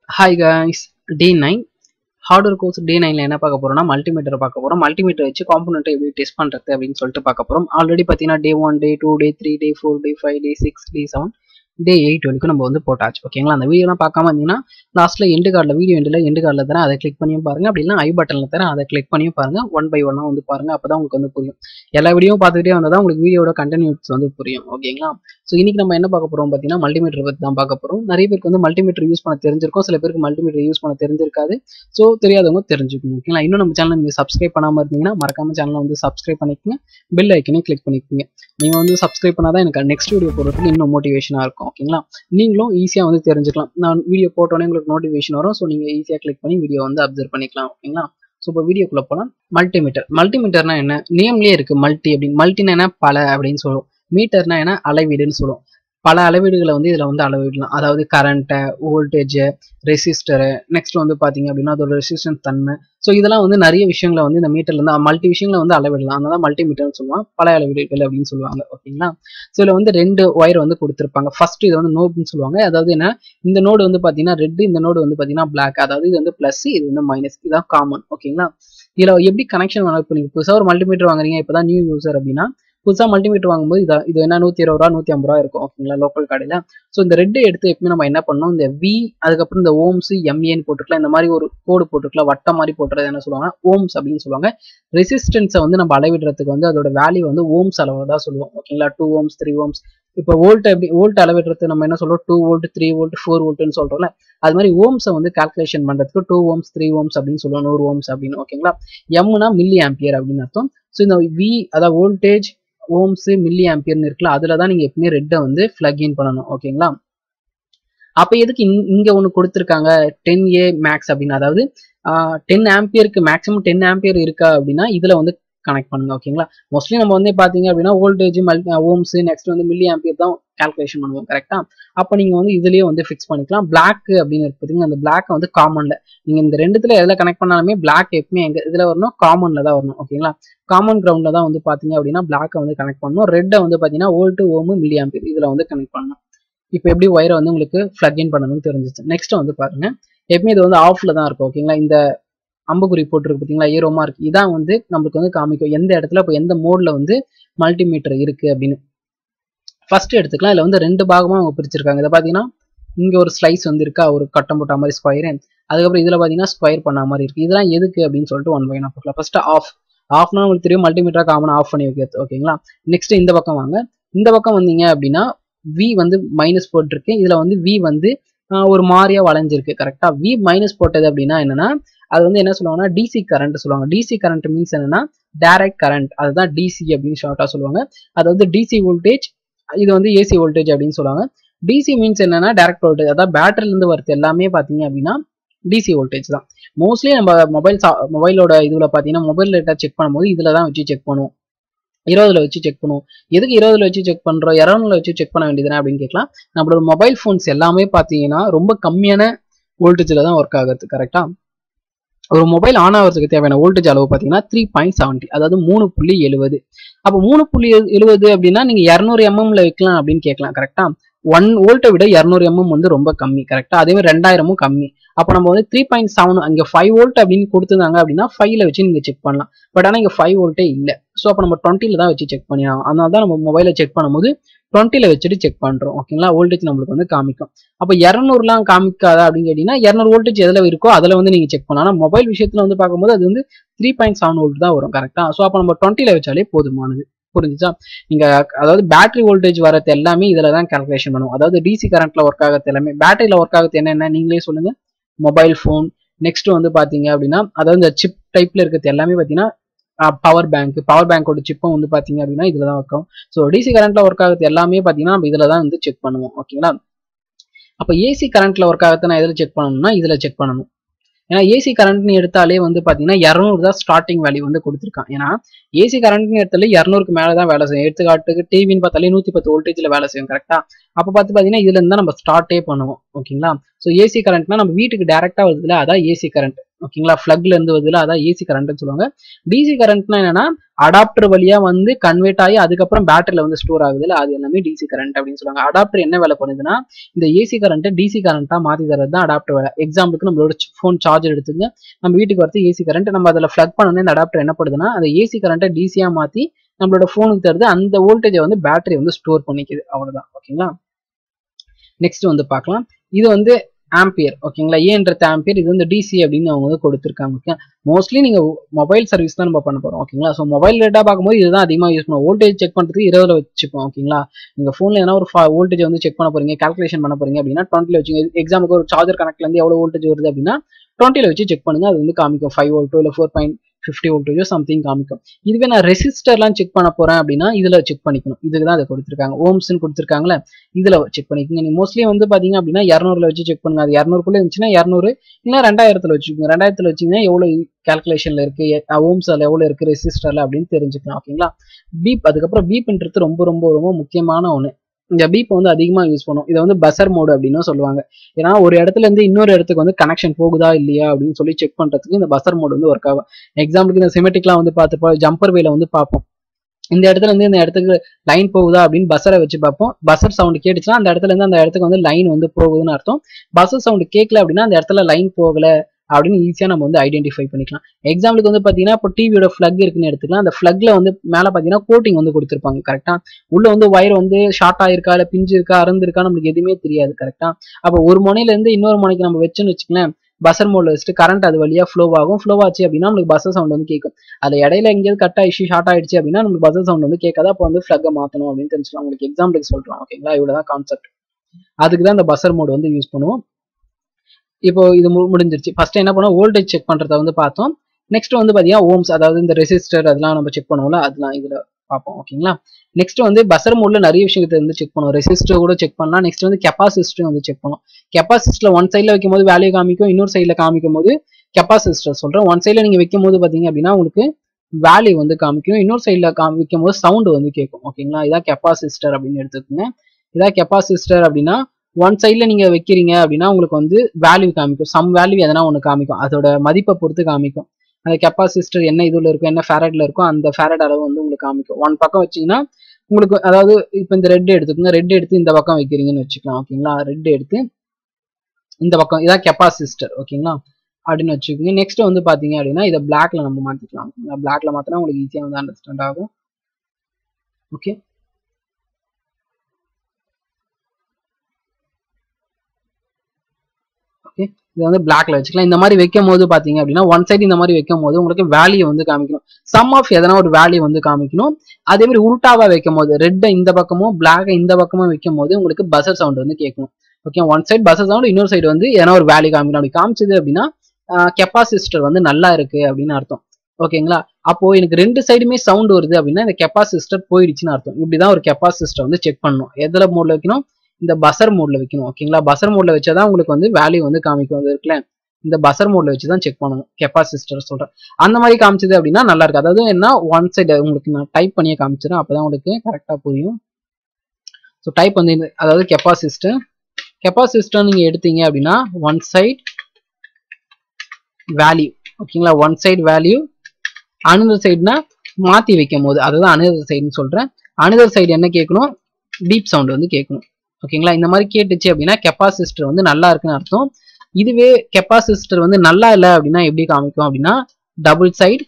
hi guys day nine hardware course day நைனில் என்ன பார்க்க போறோம்னா மல்டிமீட்டர் பார்க்க போகிறோம் மல்டிமீட்டர் வச்சு காம்பனெண்ட்டை எப்படி டெஸ்ட் பண்ணுறது அப்படின்னு சொல்லிட்டு பார்க்க போகிறோம் ஆல்ரெடி பார்த்தீங்கன்னா day one day two day three day four day five day six day seven day eight வரைக்கும் நம்ம வந்து போட்டாச்சு ஓகேங்களா அந்த வீடியோலாம் பார்க்காம இருந்தீங்கன்னா லாஸ்ட்டில் எண்டு கார்டில் வீடியோ எண்டில் எண்டு கார்டில் தரேன் அதை கிளிக் பண்ணியும் பாருங்க அப்படின்னா ஐ பட்டனில் தரேன் அதை கிளிக் பண்ணியும் பாருங்க ஒன் பை ஒன்னாக வந்து பாருங்க அப்போ தான் உங்களுக்கு வந்து புரியும் எல்லா வீடியோவும் பார்த்துக்கிட்டே வந்தால் தான் உங்களுக்கு வீடியோட கண்டினியூஸ் வந்து புரியும் ஓகேங்களா ஸோ இன்னைக்கு நம்ம என்ன பார்க்க போகிறோம் பார்த்தீங்கன்னா மல்டிமீட்டர் பற்றி தான் பார்க்க போகிறோம் நிறைய பேருக்கு வந்து மல்டிமீட்டர் யூஸ் பண்ண தெரிஞ்சிருக்கும் சில பேருக்கு மல்டிமீட்டர் யூஸ் பண்ண தெரிஞ்சிருக்காது ஸோ தெரியாதவங்க தெரிஞ்சுக்கணும் ஓகேங்களா இன்னும் நம்ம சேனல் நீங்கள் சப்ஸ்கிரைப் பண்ணாமல் இருந்தீங்கன்னா மறக்காம சேனலை வந்து சப்ஸ்கிரைப் பண்ணிக்கோங்க பெல் ஐக்கனையும் கிளிக் பண்ணிக்கோங்க நீங்கள் வந்து சப்ஸ்கிரைப் பண்ணால் தான் எனக்கு நெக்ஸ்ட் வீடியோ போடுறதுக்கு இன்னும் மோட்டிவேஷனாக இருக்கும் ஓகேங்களா நீங்களும் ஈஸியாக வந்து தெரிஞ்சுக்கலாம் நான் வீடியோ போட்டோன்னே உங்களுக்கு நோட்டிஃபிகேஷன் வரும் ஸோ நீங்கள் ஈஸியாக கிளிக் பண்ணி வீடியோ வந்து அப்சர்வ் பண்ணிக்கலாம் ஓகேங்களா ஸோ இப்போ வீடியோக்குள்ள போனால் மல்டிமீட்டர் மல்டிமீட்டர்னா என்ன நேம்லேயே இருக்கு மல்டி அப்படின்னு மல்டினா என்ன பல அப்படின்னு சொல்லுவோம் மீட்டர்னா என்ன அளவீடுன்னு சொல்லுவோம் பல அளவீடுகளை வந்து இதில் வந்து அளவிடலாம் அதாவது கரண்ட்டை வோல்டேஜு ரெசிஸ்டரு நெக்ஸ்ட் வந்து பார்த்தீங்க அப்படின்னா அதோட ரெசிஸ்டன்ஸ் தன்மை ஸோ இதெல்லாம் வந்து நிறைய விஷயங்களை வந்து இந்த மீட்டர்ல இருந்து மல்டி விஷயங்களை வந்து அளவிடலாம் அதனால மல்டி மீட்டர்னு சொல்லுவாங்க பல அளவீடுகள் அப்படின்னு சொல்லுவாங்க ஓகேங்களா ஸோ இதில் வந்து ரெண்டு ஒயர் வந்து கொடுத்துருப்பாங்க ஃபர்ஸ்ட் இது வந்து நோடுன்னு சொல்லுவாங்க அதாவது என்ன இந்த நோடு வந்து பார்த்தீங்கன்னா ரெட் இந்த நோடு வந்து பார்த்தீங்கன்னா பிளாக் அதாவது இது வந்து ப்ளஸ் இது வந்து மைனஸ் இதுதான் காமன் ஓகேங்களா இதில் எப்படி கனெக்ஷன் வேணும் இப்போ நீங்கள் புதுசாக ஒரு மல்டிமீட்டர் வாங்குறீங்க இப்போ தான் நியூ யூசர் அப்படின்னா புதுசாக மல்டிமீட்டர் வாங்கும்போது இது இது என்ன நூற்றி இருபது ரூபா நூற்றி ஐம்பது ரூபா இருக்கும் ஓகேங்களா லோக்கல் கடையில் ஸோ இந்த ரெட்டு எடுத்து எப்பவுமே நம்ம என்ன பண்ணோம் இந்த வி அதுக்கப்புறம் இந்த ஓம்ஸ் எம்ஏன்னு போட்டுக்கலாம் இந்த மாதிரி ஒரு கோடு போட்டுக்கலாம் வட்டம் மாதிரி போட்டுறது என்ன சொல்லுவாங்க ஓம்ஸ் அப்படின்னு சொல்லுவாங்க ரெசிஸ்டன்ஸை வந்து நம்ம அளவிடுறதுக்கு வந்து அதோட வேல்யூ வந்து ஓம்ஸ் அளவு தான் சொல்லுவோம் ஓகேங்களா டூ ஓம்ஸ் த்ரீ ஓம்ஸ் இப்போ வோல்ட் எப்படி வோல்ட் அளவிடுறது நம்ம என்ன சொல்றோம் two volt three volt four வோல்ட்னு சொல்றோம்ல அது மாதிரி ஓம்ஸை வந்து கால்குலேஷன் பண்றதுக்கு டூ ஓம்ஸ் த்ரீ ஓம்ஸ் அப்படின்னு சொல்லுவோம் நூறு ஓம்ஸ் அப்படின்னு ஓகேங்களா எம்னா மில்லி ஆம்பியர் அப்படின்னு அர்த்தம் ஸோ இந்த வி அதாவது வோல்டேஜ் ஓம்ஸ் மில்லி ஆம்பியர்னு இருக்குல்ல அதில் தான் நீங்கள் எப்பவுமே ரெட்டை வந்து ஃப்ளக் இன் பண்ணணும் ஓகேங்களா அப்போ எதுக்கு இங்கே ஒன்று கொடுத்துருக்காங்க டென் ஏ மேக்ஸ் அப்படின்னு அதாவது டென் ஆம்பியருக்கு மேக்ஸிமம் டென் ஆம்பியர் இருக்கா அப்படின்னா இதில் வந்து கனெக்ட் பண்ணுங்க ஓகேங்களா மோஸ்ட்லி நம்ம வந்து பார்த்தீங்க அப்படின்னா வோல்டேஜ் மல் ஓம்ஸ் நெக்ஸ்ட் வந்து மில்லி ஆம்பியர் தான் கால்குலேஷன் பண்ணுவோம் கரெக்டா அப்போ நீங்கள் வந்து இதுலேயே வந்து ஃபிக்ஸ் பண்ணிக்கலாம் பிளாக் அப்படின்னு இருக்கு அந்த பிளாக் வந்து காமனில் நீங்கள் இந்த ரெண்டுத்துல எதில் கனெக்ட் பண்ணாலுமே பிளாக் எப்பவுமே எங்க இதில் வரணும் காமனில் தான் வரணும் ஓகேங்களா காமன் கிரவுண்டில் தான் வந்து பார்த்தீங்க அப்படின்னா பிளாக்கை வந்து கனெக்ட் பண்ணணும் ரெட்டை வந்து பார்த்தீங்கன்னா வோல்ட்டு ஓமு மில்லி ஆம்பியர் இதில் வந்து கனெக்ட் பண்ணணும் இப்போ எப்படி ஒயரை வந்து உங்களுக்கு ஃப்ளக் இன் பண்ணணும்னு தெரிஞ்சிச்சு நெக்ஸ்ட் வந்து பாருங்க எப்பவுமே இது வந்து ஆஃப்ல தான் இருக்கும் ஓகேங்களா இந்த அம்புக்குறி போட்டிருக்கு பார்த்தீங்களா ஏரோமா இருக்கு இதான் வந்து நம்மளுக்கு வந்து காமிக்கும் எந்த இடத்துல இப்போ எந்த மோட்ல வந்து மல்டிமீட்டர் இருக்கு அப்படின்னு ஃபர்ஸ்ட் எடுத்துக்கலாம் இதில் வந்து ரெண்டு பாகமாக அவங்க பிரிச்சிருக்காங்க இதை பார்த்தீங்கன்னா இங்கே ஒரு ஸ்லைஸ் வந்து இருக்கா ஒரு கட்டம் போட்ட மாதிரி ஸ்கொயரு அதுக்கப்புறம் இதில் பார்த்தீங்கன்னா ஸ்கொயர் பண்ண மாதிரி இருக்கு இதெல்லாம் எதுக்கு அப்படின்னு சொல்லிட்டு ஒன் பை நான் பார்க்கலாம் ஃபர்ஸ்ட் ஆஃப் ஆஃப்னா உங்களுக்கு தெரியும் மல்டிமீட்டரா காமனாக ஆஃப் பண்ணி வைக்கிறது ஓகேங்களா நெக்ஸ்ட் இந்த பக்கம் வாங்க இந்த பக்கம் வந்தீங்க அப்படின்னா வி வந்து மைனஸ் போட்டிருக்கு இதில் வந்து வி வந்து ஒரு மாதிரியா வளைஞ்சிருக்கு கரெக்டா வி மைனஸ் போட்டது அப்படின்னா என்னன்னா அது வந்து என்ன சொல்லுவாங்கன்னா டிசி கரண்ட் சொல்லுவாங்க டிசி கரண்ட் மீன்ஸ் என்னன்னா டைரக்ட் கரண்ட் அதுதான் டிசி அப்படின்னு ஷார்ட்டா சொல்லுவாங்க அதாவது டிசி வோல்டேஜ் இது வந்து ஏசி வோல்டேஜ் அப்படின்னு சொல்லுவாங்க டிசி மீன்ஸ் என்னன்னா டைரக்ட் வோல்டேஜ் அதாவது பேட்டரில இருந்து வருது எல்லாமே பாத்தீங்க அப்படின்னா டிசி வோல்டேஜ் தான் மோஸ்ட்லி நம்ம மொபைல் மொபைலோட இதுல பாத்தீங்கன்னா மொபைல் டேட்டா செக் பண்ணும்போது இதுல தான் வச்சு செக் பண்ணுவோம் இருபதுல வச்சு செக் பண்ணுவோம் எதுக்கு இருபதுல வச்சு செக் பண்றோம் இரநூறுல வச்சு செக் பண்ண வேண்டியதுனா அப்படின்னு கேட்கலாம் நம்மளோட மொபைல் ஃபோன்ஸ் எல்லாமே பாத்தீங்கன்னா ரொம்ப கம்மியான வோல்டேஜ்ல தான் ஒர்க் ஆகுது கரெக்டா ஒரு மொபைல் ஆன் ஆகிறதுக்கு தேவையான வோல்டேஜ் அளவு பார்த்தீங்கன்னா த்ரீ பாயிண்ட் செவன்ட்டி அதாவது மூணு புள்ளி எழுபது அப்போ மூணு புள்ளி எழுபது அப்படின்னா நீங்க இரநூறு எம்எம்ல வைக்கலாம் அப்படின்னு கேட்கலாம் கரெக்டா ஒன் வோல்ட்டை விட இரநூறு எம்எம் வந்து ரொம்ப கம்மி கரெக்டா அதே மாதிரி ரெண்டாயிரமும் கம்மி அப்போ நம்ம வந்து த்ரீ பாயிண்ட் செவன் அங்கே ஃபைவ் வோல்ட் அப்படின்னு கொடுத்துருந்தாங்க அப்படின்னா ஃபைவ்ல வச்சு நீங்க செக் பண்ணலாம் பட் ஆனால் இங்கே ஃபைவ் வோல்ட்டே இல்லை ஸோ அப்போ நம்ம டுவெண்ட்டில தான் வச்சு செக் பண்ணிடலாம் அதனால தான் நம்ம மொபைலை செக் பண்ணும்போது டுவெண்ட்டில வச்சுட்டு செக் பண்றோம் ஓகேங்களா வோல்டேஜ் நம்மளுக்கு வந்து காமிக்கும் அப்போ இரநூறுலாம் காமிக்காதா அப்படின்னு கேட்டீங்கன்னா இரநூறு வோல்டேஜ் எதில் இருக்கோ அதில் வந்து நீங்க செக் பண்ணலாம் ஆனால் மொபைல் விஷயத்துல வந்து பார்க்கும்போது அது வந்து த்ரீ பாயிண்ட் செவன் வோல்ட் தான் வரும் கரெக்டா ஸோ அப்போ நம்ம டுவெண்ட்டில வச்சாலே போதுமானது புரிஞ்சுச்சா நீங்க அதாவது பேட்டரி வோல்டேஜ் வரது எல்லாமே இதுல தான் கால்குலேஷன் பண்ணுவோம் அதாவது டிசி கரண்ட்ல ஒர்க் ஆகிறது எல்லாமே பேட்டரியில ஒர்க் ஆகுது என்னென்ன நீங்களே சொல்லுங்க மொபைல் ஃபோன் நெக்ஸ்ட் வந்து பாத்தீங்க அப்படின்னா அதாவது இந்த சிப் டைப்ல இருக்கிறது எல்லாமே பாத்தீங்கன்னா பவர் பேங்க் பவர் பேங்கோட சிப்பும் வந்து பாத்தீங்க அப்படின்னா இதுல தான் ஒர்க் ஆகும் ஸோ டிசி கரண்ட்ல ஒர்க் ஆகுது எல்லாமே பாத்தீங்கன்னா நம்ம இதுல தான் வந்து செக் பண்ணுவோம் ஓகேங்களா அப்போ ஏசி கரண்ட்ல ஒர்க் ஆகுது நான் எதில் செக் பண்ணணும்னா இதுல செக் பண்ணணும் ஏன்னா ஏசி கரண்ட்னு எடுத்தாலே வந்து பார்த்தீங்கன்னா இரநூறு தான் ஸ்டார்டிங் வேல்யூ வந்து கொடுத்துருக்கான் ஏன்னா ஏசி கரண்ட்னு எடுத்தாலே இரநூறுக்கு மேலே தான் வேலை செய்யும் எடுத்துக்காட்டுக்கு டிவின்னு பார்த்தாலே நூற்றி பத்து வோல்டேஜில் வேலை செய்யும் கரெக்டாக அப்போ பார்த்து பார்த்தீங்கன்னா இதுல இருந்தா நம்ம ஸ்டார்ட்டே பண்ணுவோம் ஓகேங்களா ஸோ ஏசி கரண்ட்னா நம்ம வீட்டுக்கு டேரெக்டாக வருதுல அதான் ஏசி கரண்ட் ஓகேங்களா ஃப்ளக்ல இருந்து வருதுல அதான் ஏசி கரண்ட்னு சொல்லுவாங்க டிசி கரண்ட்னா என்னன்னா அடாப்டர் வழியா வந்து கன்வெர்ட் ஆகி அதுக்கப்புறம் பேட்டரியில வந்து ஸ்டோர் ஆகுதுல அது எல்லாமே டிசி கரண்ட் அப்படின்னு சொல்லுவாங்க அடாப்டர் என்ன வேலை பண்ணுதுன்னா இந்த ஏசி கரண்ட்டை டிசி கரண்ட்டா மாத்தி தரது தான் அடாப்டர் வேலை எக்ஸாம்பிளுக்கு நம்மளோட ஃபோன் சார்ஜர் எடுத்துங்க நம்ம வீட்டுக்கு வரது ஏசி கரண்ட் நம்ம அதில் ஃப்ளக் பண்ணணும் இந்த அடாப்டர் என்ன பண்ணுதுன்னா அந்த ஏசி கரண்ட்டை டிசியா மாத்தி நம்மளோட ஃபோனுக்கு தருது அந்த வோல்டேஜை வந்து பேட்டரி வந்து ஸ்டோர் பண்ணிக்குது அவ்வளவுதான் ஓகேங்களா நெக்ஸ்ட் வந்து பார்க்கலாம் இது வந்து ஆம்பியர் ஓகேங்களா ஏன்றது ஆம்பியர் இது வந்து டிசி அப்படின்னு அவங்க வந்து கொடுத்துருக்காங்க ஓகே மோஸ்ட்லி நீங்க மொபைல் சர்வீஸ் தான் நம்ம பண்ண போறோம் ஓகேங்களா ஸோ மொபைல் டேட்டா பார்க்கும்போது இதுதான் அதிகமாக யூஸ் பண்ணுவோம் வோல்டேஜ் செக் பண்ணுறதுக்கு இருபதுல வச்சுப்போம் ஓகேங்களா நீங்க ஃபோன்ல எதனா ஒரு வோல்டேஜ் வந்து செக் பண்ண போறீங்க கால்குலேஷன் பண்ண போறீங்க அப்படின்னா டுவெண்ட்டில வச்சுங்க எக்ஸாமுக்கு ஒரு சார்ஜர் கனெக்ட்ல இருந்து எவ்வளவு வோல்டேஜ் வருது அப்படின்னா டுவெண்ட்டில வச்சு செக் பண்ணுங்க அது வந்து காமிக்கும் ஃபைவ் வோல்ட்டோ இல்லை ஃபோர் பாயிண்ட் ஃபிஃப்டி வோல்டேஜோ சம்திங் காமிக்கும் இதுவே நான் ரெசிஸ்டர்லாம் செக் பண்ண போறேன் அப்படின்னா இதுல செக் பண்ணிக்கணும் இதுக்கு தான் அதை கொடுத்துருக்காங்க ஓம்ஸ்னு கொடுத்துருக்காங்களே இதுல செக் பண்ணிக்கோங்க நீ மோஸ்ட்லி வந்து பாத்தீங்க அப்படின்னா இரநூறுல வச்சு செக் பண்ணுங்க அது இரநூறுக்குள்ள இருந்துச்சுன்னா இரநூறு இல்லை ரெண்டாயிரத்துல வச்சுக்கோங்க ரெண்டாயிரத்துல வச்சீங்கன்னா எவ்வளவு கால்குலேஷன்ல இருக்கு ஓம்ஸ் அதுல எவ்வளவு இருக்கு ரெசிஸ்டர்ல அப்படின்னு தெரிஞ்சுக்கலாம் ஓகேங்களா பீப் அதுக்கப்புறம் பீப்ன்றது ரொம்ப ரொம்ப ரொம்ப முக்கியமான ஒண்ணு இந்த பீப் வந்து அதிகமா யூஸ் பண்ணும் இதை வந்து பசர் மோடு அப்படின்னு சொல்லுவாங்க ஏன்னா ஒரு இடத்துல இருந்து இன்னொரு இடத்துக்கு வந்து கனெக்ஷன் போகுதா இல்லையா அப்படின்னு சொல்லி செக் பண்றதுக்கு இந்த பசர் மோடு வந்து ஒர்க் ஆகும் எக்ஸாம்பிளுக்கு இந்த சிமெட்டிக்லாம் வந்து பார்த்து ஜம்பர் வேல வந்து பார்ப்போம் இந்த இடத்துல இருந்து இந்த இடத்துக்கு லைன் போகுதா அப்படின்னு பஸ்ஸரை வச்சு பார்ப்போம் பஸ்ஸர் சவுண்ட் கேட்டுச்சுன்னா அந்த இடத்துல இருந்து அந்த இடத்துக்கு வந்து லைன் வந்து போகுதுன்னு அர்த்தம் பஸ்ஸர் சவுண்ட் கேட்கல அப்படின்னா அந்த இடத்துல லைன் போகல அப்படின்னு ஈஸியாக நம்ம வந்து ஐடென்டிஃபை பண்ணிக்கலாம் எக்ஸாம்பிளுக்கு வந்து பார்த்தீங்கன்னா இப்போ டிவியோட ஃப்ளக் இருக்குன்னு எடுத்துக்கலாம் அந்த ஃப்ளக்ல வந்து மேலே பார்த்தீங்கன்னா கோட்டிங் வந்து கொடுத்துருப்பாங்க கரெக்டாக உள்ள வந்து ஒயர் வந்து ஷார்ட் ஆயிருக்கா இல்லை பிஞ்சு இருக்கா அறந்திருக்கா நம்மளுக்கு எதுவுமே தெரியாது கரெக்டாக அப்போ ஒரு முனையில இருந்து இன்னொரு முனைக்கு நம்ம வச்சுன்னு வச்சுக்கலாம் பஸ்ஸர் மோட்ல வச்சுட்டு கரண்ட் அது வழியா ஃப்ளோ ஆகும் ஃப்ளோ ஆச்சு அப்படின்னா நம்மளுக்கு பஸ்ஸர் சவுண்ட் வந்து கேட்கும் அது இடையில எங்கேயாவது கட் ஆயிடுச்சு ஷார்ட் ஆயிடுச்சு அப்படின்னா நமக்கு பஸ்ஸர் சவுண்ட் வந்து கேட்காது அப்போ வந்து ஃப்ளக்கை மாற்றணும் அப்படின்னு தெரிஞ்சுக்கலாம் உங்களுக்கு எக்ஸாம்பிளுக்கு சொல்றோம் ஓகேங்களா இவ்வளோதான் கான்செப்ட் அதுக்கு தான் இந்த பஸ்ஸர் மோட் வந்து யூஸ் பண்ணுவோம் இப்போ இது மு- முடிஞ்சிருச்சு ஃபர்ஸ்ட் என்ன பண்ணோம் வோல்டேஜ் செக் பண்றத வந்து பார்த்தோம் நெக்ஸ்ட் வந்து பாத்தீங்கன்னா ஓம்ஸ் அதாவது இந்த ரெசிஸ்டர் அதெல்லாம் நம்ம செக் பண்ணுவோம்ல அதெல்லாம் இதுல பார்ப்போம் ஓகேங்களா நெக்ஸ்ட் வந்து பசர் மோட்ல நிறைய விஷயத்தை வந்து செக் பண்ணுவோம் ரெசிஸ்டர் கூட செக் பண்ணலாம் நெக்ஸ்ட் வந்து கெப்பாசிஸ்டர் வந்து செக் பண்ணுவோம் கெப்பாசிஸ்டர் ஒன் சைட்ல வைக்கும் போது வேல்யூ காமிக்கும் இன்னொரு சைட்ல காமிக்கும் போது கெப்பாசிஸ்டர் சொல்றேன் ஒன் சைட்ல நீங்க வைக்கும் போது பாத்தீங்க அப்படின்னா உங்களுக்கு வேல்யூ வந்து காமிக்கும் இன்னொரு சைட்ல காமிக்கும் போது சவுண்ட் வந்து கேட்கும் ஓகேங்களா இதான் கெப்பாசிஸ்டர் அப்படின்னு எடுத்துக்கோங்க இதான் கெப்பாசிஸ்டர் அப்படின்னா ஒன் சைட்ல நீங்க வைக்கிறீங்க அப்படின்னா உங்களுக்கு வந்து வேல்யூ காமிக்கும் சம் வேல்யூ எதனா ஒன்று காமிக்கும் அதோட மதிப்பை பொறுத்து காமிக்கும் அந்த கெப்பாசிஸ்டர் என்ன இதுல இருக்கும் என்ன ஃபேரட்ல இருக்கும் அந்த ஃபேரட் அளவு வந்து உங்களுக்கு காமிக்கும் ஒன் பக்கம் வச்சீங்கன்னா உங்களுக்கு அதாவது இப்போ இந்த ரெட் எடுத்துக்கோங்க ரெட் எடுத்து இந்த பக்கம் வைக்கிறீங்கன்னு வச்சுக்கலாம் ஓகேங்களா ரெட் எடுத்து இந்த பக்கம் இதான் கெப்பாசிஸ்டர் ஓகேங்களா அப்படின்னு வச்சுக்கோங்க நெக்ஸ்ட் வந்து பாத்தீங்க அப்படின்னா இதை பிளாக்ல நம்ம மாத்திக்கலாம் பிளாக்ல மாத்தினா உங்களுக்கு ஈஸியா வந்து அண்டர்ஸ்டாண்ட் ஆகும் ஓகே ஓகே இது வந்து பிளாக்ல வச்சுக்கலாம் இந்த மாதிரி வைக்கும் போது பாத்தீங்க அப்படின்னா ஒன் சைடு இந்த மாதிரி வைக்கும் போது உங்களுக்கு வேல்யூ வந்து காமிக்கணும் சம் ஆஃப் எதனா ஒரு வேல்யூ வந்து காமிக்கணும் அதே மாதிரி உல்டாவா வைக்கும் போது ரெட்டை இந்த பக்கமும் பிளாக் இந்த பக்கமும் வைக்கும் போது உங்களுக்கு பஸ்ஸர் சவுண்ட் வந்து கேட்கணும் okay one side buzzer sound இன்னொரு சைடு வந்து எதனா ஒரு வேல்யூ காமிக்கணும் அப்படி காமிச்சது அப்படின்னா கெப்பாசிஸ்டர் வந்து நல்லா இருக்கு அப்படின்னு அர்த்தம் ஓகேங்களா அப்போ எனக்கு ரெண்டு சைடுமே சவுண்ட் வருது அப்படின்னா இந்த கெப்பாசிஸ்டர் போயிடுச்சுன்னு அர்த்தம் இப்படிதான் ஒரு கெப்பாசிஸ்டர் வந்து செக் பண்ணணும் எதுல மோட்ல வைக்கணும் இந்த பசர் மோட்ல வைக்கணும் ஓகேங்களா பசர் மோட்ல வச்சாதான் உங்களுக்கு வந்து வேல்யூ வந்து காமிக்கும் அது இருக்குல்ல இந்த பசர் மோட்ல வச்சு தான் செக் பண்ணணும் கெப்பாசிஸ்டர் சொல்றேன் அந்த மாதிரி காமிச்சது அப்படின்னா நல்லா இருக்கு அதாவது என்ன ஒன் சைடு உங்களுக்கு நான் டைப் பண்ணியே காமிச்சிடும் அப்பதான் உங்களுக்கு கரெக்டா புரியும் ஸோ டைப் வந்து இந்த- அதாவது கெப்பாசிஸ்டர் கெப்பாசிஸ்டர் நீங்க எடுத்தீங்க அப்படின்னா ஒன் சைட் வேல்யூ ஓகேங்களா ஒன் சைடு வேல்யூ அனதர் சைடுனா மாத்தி வைக்கும் போது அதுதான் அனதர் சைடுன்னு சொல்றேன் அனதர் சைடு என்ன கேட்கணும் டீப் சவுண்ட் வந்து கேட்கணும் ஓகேங்களா இந்த மாதிரி கேட்டுச்சு அப்படின்னா கெப்பாசிஸ்டர் வந்து நல்லா இருக்குன்னு அர்த்தம் இதுவே கெப்பாசிஸ்டர் வந்து நல்லா இல்லை அப்படின்னா எப்படி காமிக்கும் அப்படின்னா double side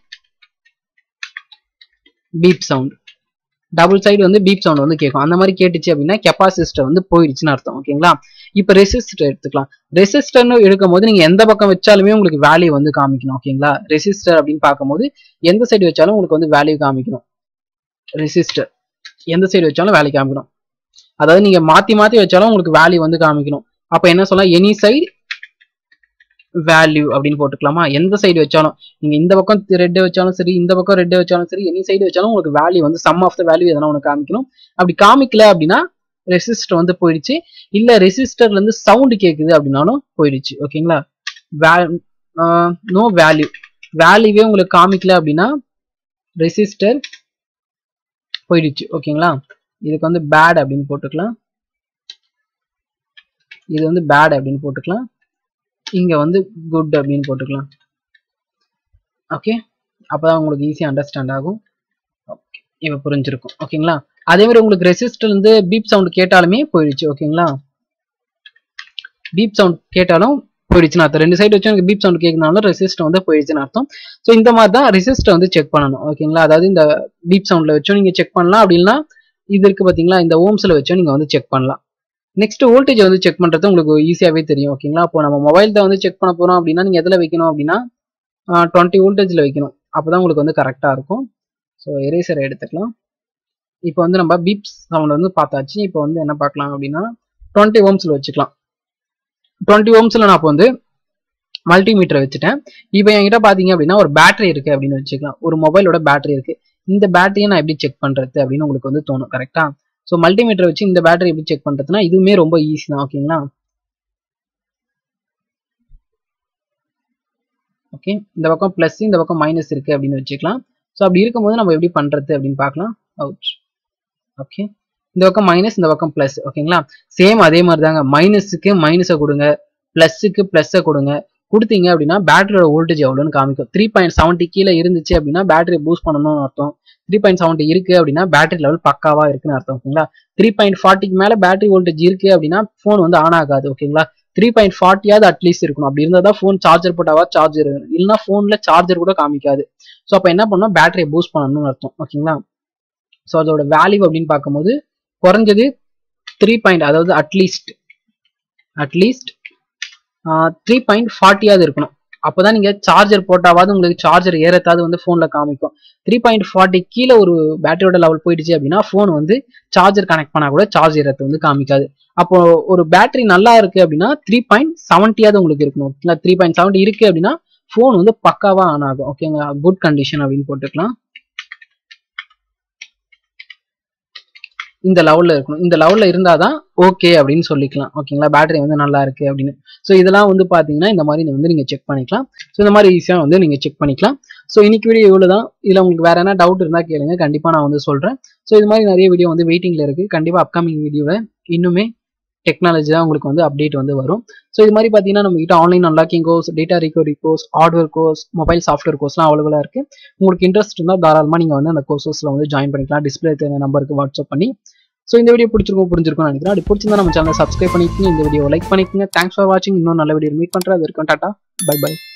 beep sound double side வந்து பீப் சவுண்ட் வந்து கேட்கும் அந்த மாதிரி கேட்டுச்சு அப்படின்னா கெப்பாசிஸ்டர் வந்து போயிடுச்சுன்னு அர்த்தம் ஓகேங்களா இப்போ ரெசிஸ்டர் எடுத்துக்கலாம் ரெசிஸ்டர்னு எடுக்கும் போது நீங்க எந்த பக்கம் வச்சாலுமே உங்களுக்கு வேல்யூ வந்து காமிக்கணும் ஓகேங்களா ரெசிஸ்டர் அப்படின்னு பார்க்கும்போது எந்த சைடு வச்சாலும் உங்களுக்கு வந்து வேல்யூ காமிக்கணும் ரெசிஸ்டர் எந்த சைடு வச்சாலும் வேல்யூ காமிக்கணும் அதாவது நீங்க மாத்தி மாத்தி வச்சாலும் உங்களுக்கு வேல்யூ வந்து காமிக்கணும் அப்ப என்ன சொல்லலாம் எனி சைடு வேல்யூ அப்படின்னு போட்டுக்கலாமா எந்த சைடு வச்சாலும் நீங்க இந்த பக்கம் ரெட் வச்சாலும் சரி இந்த பக்கம் ரெட் வச்சாலும் சரி எனி சைடு வச்சாலும் உங்களுக்கு வேல்யூ வந்து சம் ஆஃப் த வேல்யூ எதனா ஒன்று காமிக்கணும் அப்படி காமிக்கல அப்படின்னா ரெசிஸ்டர் வந்து போயிடுச்சு இல்ல ரெசிஸ்டர்ல இருந்து சவுண்ட் கேக்குது அப்படின்னாலும் போயிடுச்சு ஓகேங்களா நோ வேல்யூ வேல்யூவே உங்களுக்கு காமிக்கல அப்படின்னா ரெசிஸ்டர் போயிடுச்சு ஓகேங்களா இதுக்கு வந்து பேட் அப்படின்னு போட்டுக்கலாம் இது வந்து பேட் அப்படின்னு போட்டுக்கலாம் இங்க வந்து குட் அப்படின்னு போட்டுக்கலாம் ஓகே அப்பதான் உங்களுக்கு ஈஸியாக அண்டர்ஸ்டாண்ட் ஆகும் ஓகே இப்போ புரிஞ்சிருக்கும் ஓகேங்களா அதே மாதிரி உங்களுக்கு ரெசிஸ்டர் வந்து பீப் சவுண்ட் கேட்டாலுமே போயிடுச்சு ஓகேங்களா பீப் சவுண்ட் கேட்டாலும் போயிடுச்சுன்னு அர்த்தம் ரெண்டு சைடு வச்சு எனக்கு பீப் சவுண்ட் கேட்கனாலும் ரெசிஸ்டர் வந்து போயிடுச்சுன்னு அர்த்தம் ஸோ இந்த மாதிரி தான் ரெசிஸ்டர் வந்து செக் பண்ணணும் ஓகேங்களா அதாவது இந்த பீப் சவுண்ட்ல வச்சும் நீங்க செக் பண்ணலாம் அப்படின்னா இது இருக்கு பாத்தீங்களா இந்த ஓம்ஸ்ல வச்சும் நீங்க வந்து செக் பண்ணலாம் நெக்ஸ்ட் வோல்டேஜ் வந்து செக் பண்றது உங்களுக்கு ஈஸியாவே தெரியும் ஓகேங்களா அப்போ நம்ம மொபைல் தான் வந்து செக் பண்ண போறோம் அப்படின்னா நீங்க எதுல வைக்கணும் அப்படின்னா டுவெண்ட்டி வோல்டேஜ்ல வைக்கணும் அப்பதான் உங்களுக்கு வந்து கரெக்டா இருக்கும் ஸோ எரேசரை எடுத்துக்கலாம் இப்போ வந்து நம்ம பீப்ஸ் சவுண்ட் வந்து பார்த்தாச்சு இப்போ வந்து என்ன பார்க்கலாம் அப்படின்னா டுவெண்ட்டி ஓம்ஸ்ல வச்சுக்கலாம் டுவெண்ட்டி ஓம்ஸ்ல நான் இப்போ வந்து மல்டிமீட்டர் வச்சுட்டேன் இப்போ என்கிட்ட பாத்தீங்க அப்படின்னா ஒரு பேட்டரி இருக்கு அப்படின்னு வச்சுக்கலாம் ஒரு மொபைலோட பேட்டரி இருக்கு இந்த பேட்டரியை நான் எப்படி செக் பண்றது அப்படின்னு உங்களுக்கு வந்து தோணும் கரெக்டா ஸோ மல்டிமீட்டர் வச்சு இந்த பேட்டரி எப்படி செக் பண்றதுன்னா இதுவுமே ரொம்ப ஈஸி தான் ஓகேங்களா ஓகே இந்த பக்கம் பிளஸ் இந்த பக்கம் மைனஸ் இருக்கு அப்படின்னு வச்சுக்கலாம் ஸோ அப்படி இருக்கும்போது நம்ம எப்படி பண்றது அப்படின்னு பார்க்கலாம் அவுட் ஓகே இந்த பக்கம் மைனஸ் இந்த பக்கம் பிளஸ் ஓகேங்களா சேம் அதே மாதிரி தாங்க மைனஸுக்கு மைனஸை கொடுங்க பிளஸுக்கு பிளஸ்ஸை கொடுங்க கொடுத்தீங்க அப்படின்னா பேட்டரியோட வோல்டேஜ் எவ்வளோன்னு காமிக்கும் த்ரீ பாயிண்ட் செவன்ட்டி கீழே இருந்துச்சு அப்படின்னா பேட்டரி பூஸ்ட் பண்ணணும்னு அர்த்தம் த்ரீ பாயிண்ட் செவன்ட்டி இருக்கு அப்படின்னா பேட்டரி லெவல் பக்காவா இருக்குன்னு அர்த்தம் ஓகேங்களா த்ரீ பாயிண்ட் ஃபார்ட்டிக்கு மேல பேட்டரி வோல்டேஜ் இருக்கு அப்படின்னா ஃபோன் வந்து ஆன் ஆகாது ஓகேங்களா த்ரீ பாயிண்ட் ஃபார்ட்டியாவது அட்லீஸ்ட் இருக்கணும் அப்படி இருந்தால் தான் ஃபோன் சார்ஜர் போட்டாவா சார்ஜர் இல்லைன்னா ஃபோன்ல சார்ஜர் கூட காமிக்காது ஸோ அப்போ என்ன பண்ணணும் பேட்டரியை பூஸ்ட் பண்ணணும்னு அர்த்தம் ஓகேங்களா ஸோ அதோட வேல்யூ அப்படின்னு பார்க்கும்போது குறைஞ்சது த்ரீ பாயிண்ட் அதாவது அட்லீஸ்ட் அட்லீஸ்ட் த்ரீ பாயிண்ட் ஃபார்ட்டியாவது இருக்கணும் அப்போதான் நீங்க சார்ஜர் போட்டாவது உங்களுக்கு சார்ஜர் ஏறத்தாவது வந்து ஃபோன்ல காமிக்கும் த்ரீ பாயிண்ட் ஃபார்ட்டி கீழே ஒரு பேட்டரியோட லெவல் போயிடுச்சு அப்படின்னா ஃபோன் வந்து சார்ஜர் கனெக்ட் பண்ணா கூட சார்ஜ் ஏறத்தை வந்து காமிக்காது அப்போ ஒரு பேட்டரி நல்லா இருக்கு அப்படின்னா த்ரீ பாயிண்ட் செவன்ட்டியாவது உங்களுக்கு இருக்கணும் இல்லை த்ரீ பாயிண்ட் செவன்ட்டி இருக்கு அப்படின்னா ஃபோன் வந்து பக்காவா ஆன் ஆகும் ஓகேங்க குட் கண்டிஷன் அப்படின்னு போட்டுக்கலாம் இந்த லெவல்ல இருக்கணும் இந்த லெவல்ல இருந்தாதான் ஓகே அப்படின்னு சொல்லிக்கலாம் ஓகேங்களா பேட்டரி வந்து நல்லா இருக்கு அப்படின்னு ஸோ இதெல்லாம் வந்து பாத்தீங்கன்னா இந்த மாதிரி வந்து நீங்க செக் பண்ணிக்கலாம் ஸோ இந்த மாதிரி ஈஸியா வந்து நீங்க செக் பண்ணிக்கலாம் ஸோ இன்னைக்கு வீடியோ இவ்வளவுதான் இதுல உங்களுக்கு வேற என்ன டவுட் இருந்தா கேளுங்க கண்டிப்பா நான் வந்து சொல்றேன் ஸோ இது மாதிரி நிறைய வீடியோ வந்து வெயிட்டிங்ல இருக்கு கண்டிப்பா அப்கமிங் வீடியோவில் இன்னுமே டெக்னாலஜி தான் உங்களுக்கு வந்து அப்டேட் வந்து வரும் ஸோ இது மாதிரி பார்த்தீங்கன்னா நம்ம கிட்ட online unlocking course data recovery course hardware course mobile software கோர்ஸ்லாம் அவைலபிளாக இருக்கு உங்களுக்கு இன்ட்ரெஸ்ட் இருந்தால் தாராளமாக நீங்கள் வந்து அந்த கோர்சஸில் வந்து ஜாயின் பண்ணிக்கலாம் டிஸ்பிளே தெரிஞ்ச நம்பருக்கு வாட்ஸ்அப் பண்ணி ஸோ இந்த வீடியோ பிடிச்சிருக்கும் புரிஞ்சிருக்கும் நினைக்கிறேன் அப்படி பிடிச்சிருந்தா நம்ம சேனல் சப்ஸ்கிரைப் பண்ணிக்கோங்க இந்த வீடியோ லைக் பண்ணிக்கோங்க தேங்க்ஸ் ஃபார் வாட்சிங் இன்னும் நல்ல வீடியோ மீட் பண்ணுறது அது இருக்கும் டாட்டா பை பை